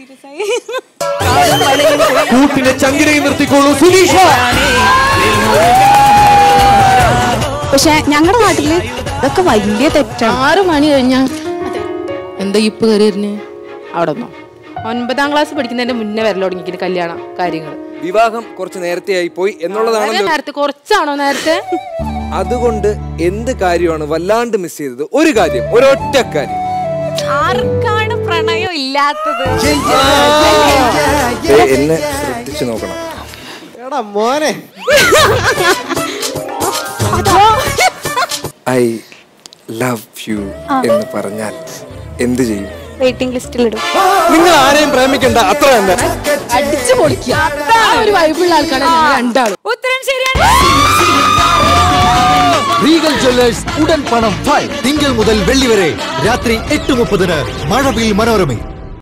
serious ആയി കൂട്ടിനെ ചങ്കിരയിൽ നിർത്തിക്കോളൂ സുനീഷ പക്ഷെ ഞങ്ങളുടെ നാട്ടില് ഇതൊക്കെ വലിയ തെറ്റാണ് ആറ് മണി കഴിഞ്ഞാ എന്താ ഇപ്പ് കയറി വരുന്നേ അവിടെ നിന്നോ ഒൻപതാം ക്ലാസ് പഠിക്കുന്നതിന്റെ മുന്നേ വരല തുടങ്ങിയിട്ട് കല്യാണം കാര്യങ്ങൾ വിവാഹം കുറച്ച് നേരത്തെയായി പോയി എന്നുള്ളതാണല്ലോ നേരത്തെ കുറച്ചാണോ നേരത്തെ അതുകൊണ്ട് എന്ത് കാര്യമാണ് വല്ലാണ്ട് മിസ് ചെയ്തത് ഒരു കാര്യം ഒരൊറ്റ കാര്യം ആർക്കാണ് പ്രണയം ഇല്ലാത്തത് ദേ, എന്നെ ശ്രദ്ധിച്ചു നോക്കണം എടാ മോനെ ഐ ലവ് യു എന്ന് പറഞ്ഞാൽ എന്ത് ചെയ്യും വെയിറ്റിംഗ് ലിസ്റ്റിൽ ഇടും നിങ്ങൾ ആരെയും പ്രേമിക്കണ്ട അത്ര തന്നെ അടിച്ചു പൊളിക്കുക ആ ഒരു വൈബിളുള്ള ആൾക്കാരാണ് ഞങ്ങൾ രണ്ടാളും ഉത്തരം ശരിയാണ് റീഗൽ ജ്വല്ലേഴ്സ് ഉടൻ പണം ഫൈവ് തിങ്കൾ മുതൽ വെള്ളി വരെ രാത്രി എട്ട് മുപ്പതിന് മഴവിൽ മനോരമയിൽ